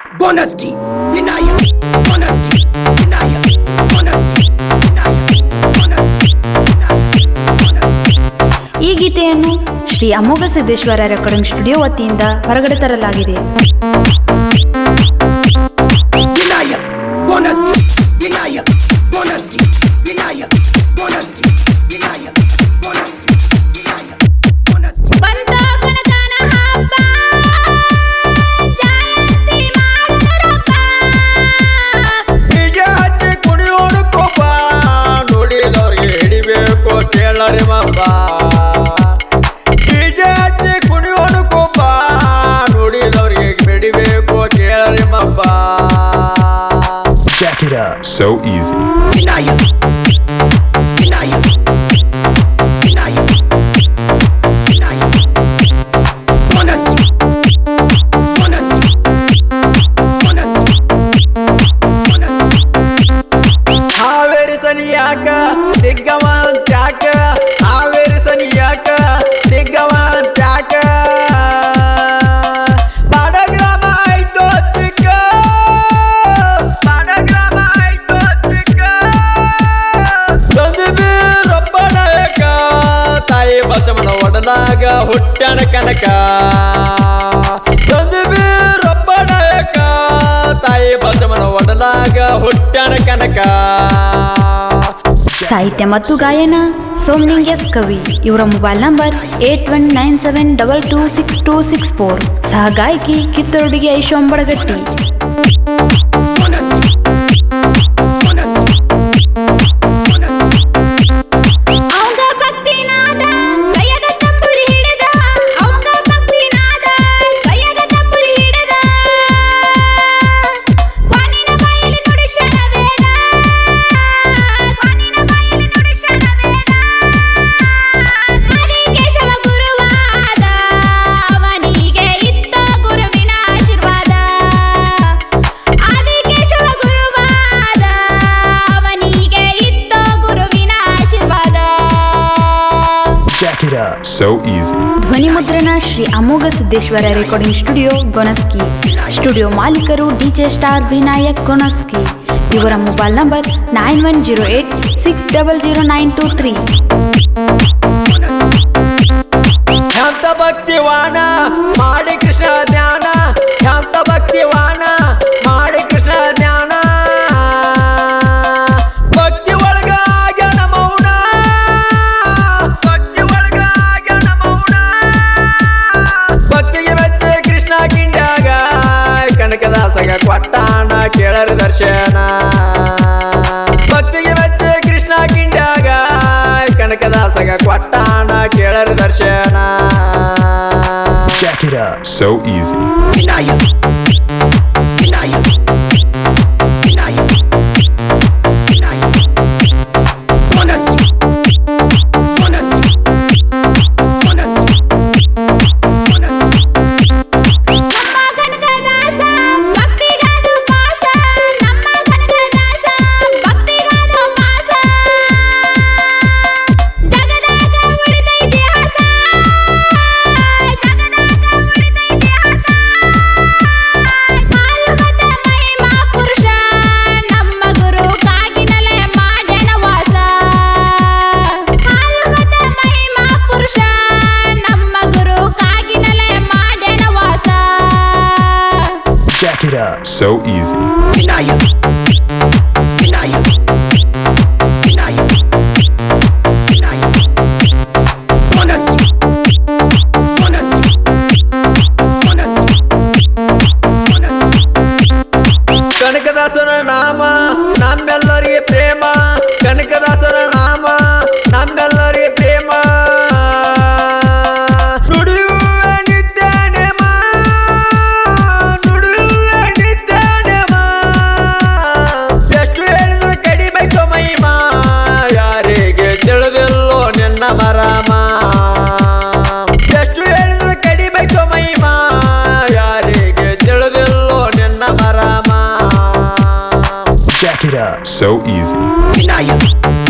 Bonaski, Vinayak, Bonaski, Vinayak, Bonaski, Vinayak, Bonaski, Vinayak, Bonaski. ಈ ಗೀತೆಯನ್ನು Shri Amogha Siddeshwara recording studio ವತಿಯಿಂದ ಹೊರಗಡೆ ತರಲಾಗಿದೆ Vinayak, Bonaski, Vinayak, Bonaski, Vinayak, Bonaski, Vinayak, Bonaski, Vinayak, Bonaski. ಬಂತೋ ಕನಕನ ಹಬ್ಬ ಜಯಂತಿ ಮಾಡೋರಪ್ಪ ಡಿಜೆ ಹಚ್ಚಿ ಕುಣಿಯೋರು ಕೋಪ ನೋಡಿದವ್ರಿಗೆ ಹಿಡಿಬೇಕು ಕೇಳರಿ ಮಪ್ಪ ಡಿಜೆ ಹಚ್ಚಿ ಕುಣಿಯೋರು ಕೋಪ ನೋಡಿದವ್ರಿಗೆ ಹಿಡಿಬೇಕು ಕೇಳರಿ ಮಪ್ಪ Jack it up. So easy. Vinayak, Vinayak, Vinayak, Vinayak, Bonaski, Bonaski, Bonaski, Bonaski. Haveri ಸನಿಯಾಕ ಸಿಗ್ಗವ ತ್ಯಾಕ Haveri ಸನಿಯಾಕ ಸಿಗ್ಗವ ತ್ಯಾಕ ಬಾಡಗ್ರಾಮ ಆಯ್ತು ಚಿಕ್ಕ ಬಾಡಗ್ರಾಮ ಆಯ್ತು ಚಿಕ್ಕ ಸಂದಿಬಿ ರೊಬ್ಬ ನಾಯಕ ತಾಯಿ ಬಚಮನ ಒಡನಾಗ ಹುಟ್ಟ್ಯಾನ ಕನಕ ಸಂದಿಬಿ ರೊಬ್ಬ ನಾಯಕ ತಾಯಿ ಬಚಮನ ಒಡನಾಗ ಹುಟ್ಟ್ಯಾನ ಕನಕ ಸಾಹಿತ್ಯ ಮತ್ತು ಗಾಯನ ಸೋಮಲಿಂಗ್ ಎಸ್ ಕವಿ ಇವರ mobile number eight one nine seven double two six two six four ಸಹ ಗಾಯಕಿ ಕಿತ್ತೂರುಡಿಗೆ ಐಶು ಅಂಬಡಗಟ್ಟಿ Bonaski, Bonaski, Bonaski. ಅವಂಗ ಭಕ್ತಿನಾದ ಕೈಯಾಗ ತಂಬುರಿ ಹಿಡಿದ ಅವಂಗ ಭಕ್ತಿನಾದ ಕೈಯಾಗ ತಂಬುರಿ ಹಿಡಿದ ಕ್ವಾನಿನ ಬಾಯಲ್ಲಿ ನುಡಿಸಣ ವೇದ ಕ್ವಾನಿನ ಬಾಯಲ್ಲಿ ನುಡಿಸಣ ವೇದ ಆದಿಕೇಶವ ಗುರುವಾದ ಅವನಿಗೆ ಇತ್ತ ಗುರುವಿನ ಆಶೀರ್ವಾದ ಆದಿಕೇಶವ ಗುರುವಾದ ಅವನಿಗೆ ಇತ್ತ ಗುರುವಿನ ಆಶೀರ್ವಾದ Jack it up. So easy. ಧ್ವನಿ ಮುದ್ರಣ Shri Amogha Siddeshwara recording studio Gonaski studio ಮಾಲೀಕರು ಡಿಜೆ ಸ್ಟಾರ್ ವಿನಾಯಕ್ ಗೊನಸ್ಕಿ ಇವರ mobile number nine one zero eight six double zero nine two three ಶಾಂತ ಭಕ್ತಿವಾನ ಮಾಡಿ ಕೃಷ್ಣ ಜ್ಞಾನ ಶಾಂತ ಭಕ್ತಿವಾನ ಮಾಡಿ ಕೃಷ್ಣ ಜ್ಞಾನ ಭಕ್ತಿ ಒಳಗ ಆಗ್ಯಾನ ಮೌನ ಭಕ್ತಿ ಒಳಗ ಆಗ್ಯಾನ ಮೌನ ಭಕ್ತಿಗೆ ಮೆಚ್ಚ ಕೃಷ್ಣ ಕಿಂಡ್ಯಾಗ ಕನಕದಾಸಗ ಕೊಟ್ಟಾನ ಕೇಳರ ದರ್ಶನ ಭಕ್ತಿಗೆ ಮೆಚ್ಚ ಕೃಷ್ಣ ಕಿಂಡ್ಯಾಗ ಕನಕದಾಸಗ ಕೊಟ್ಟಾನ ಕೇಳರ ದರ್ಶನ Jack it up. So easy. Vinayak, Vinayak, Vinayak, Vinayak. Bonaski, Bonaski, Bonaski, Bonaski. ನಮ್ಮ ಕನಕದಾಸ ಭಕ್ತಿಗಾದು ಪಾಸ ನಮ್ಮ ಕನಕದಾಸ ಭಕ್ತಿಗಾದು ಪಾಸ ಜಗದಾಗ ಉಳಿದ ಇತಿಹಾಸ ಜಗದಾಗ ಉಳಿದ ಇತಿಹಾಸ ಹಾಲು ಮತ ಮಹಿಮಾ ಪುರುಷ ನಮ್ಮ ಗುರು ಕಾಗಿನಲೆ ಮಾಡ್ಯನ ವಾಸ ಹಾಲು ಮತ ಮಹಿಮಾ ಪುರುಷ ನಮ್ಮ ಗುರು ಕಾಗಿನಲೆ ಮಾಡ್ಯನ ವಾಸ Jack it up. So easy. Vinayak, Vinayak, Vinayak, Vinayak. Bonaski, Bonaski, Bonaski, Bonaski. ಕನಕದಾಸನ ನಾಮ ನಮ್ಮೆಲ್ಲರಿಗೆ ಪ್ರೇಮ ಕನಕದಾಸನ ನಾಮ ನಮ್ಮೆಲ್ಲರಿಗೆ ಪ್ರೇಮ ನುಡಿಯುವೆ ನಿತ್ಯ ನೇಮ ನುಡಿಯುವೆ ನಿತ್ಯ ನೇಮ ಎಷ್ಟು ಹೇಳಿದ್ರು ಕಡಿಮೆ ಮಹಿಮ ಯಾರಿಗೆ ತಿಳಿದಿಲ್ಲೋ ನಿನ್ನ ಮರಾಮ ಎಷ್ಟು ಹೇಳಿದ್ರು ಕಡಿಮೆ ಮಹಿಮ ಯಾರಿಗೆ ತಿಳಿದಿಲ್ಲೋ ನಿನ್ನ ಮರಾಮ Jack it up. So easy. Vinayak,